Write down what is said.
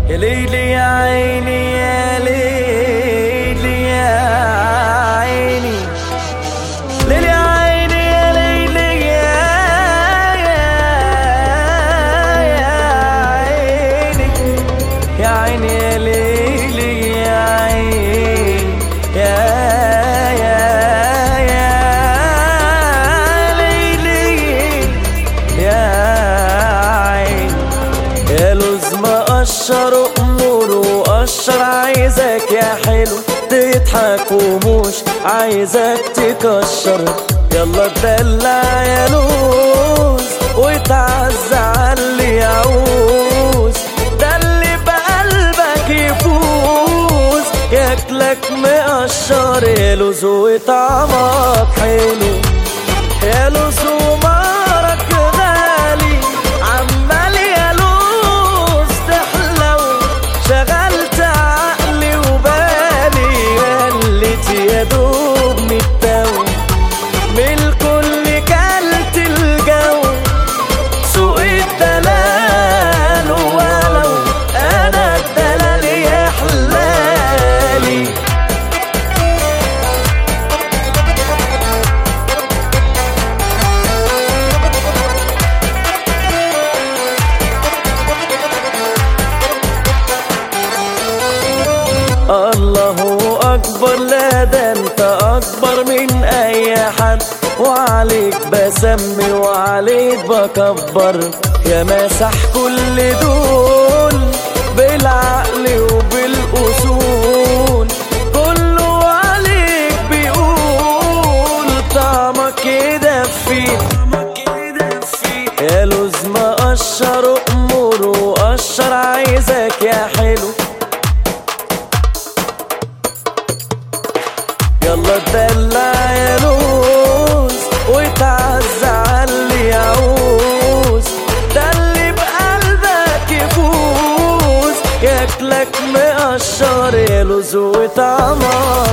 يا ليلي يا عيني يا ليلي يا عيني ليلي يا عيني يا ليلي يا يا عيني يا عيني يا ليلي يا عيني يا يا يا ليلي يا عيني يا لوز مقشر امور وقشر عايزك يا حلو تضحك ومش عايزك تكشر يلا تدلع يا لوز وتعز على اللي يعوز ده اللي بقلبك يفوز ياكلك مقشر يا لوز وطعمك حلو يا لوز ومارك غالي عمال يا لوز تحلو شغلت عقلي وبالي قلت يا دوب متو من الكل كلت الجو سوق الدلال ولو انا الدلال يا حلالي الله اكبر لا ده انت اكبر من اي حد وعليك بسمي وعليك بكبر يا مسح كل دول بالعقل وبالاصول كله عليك بيقول طعمك يدفي يا لوز مقشر امور وقشر عايزك يا حلو يلا تدلع يا لوز وتعز على اللي يعوز ده اللي بقلبك يفوز ياكلك مقشر يا لوز وطعمك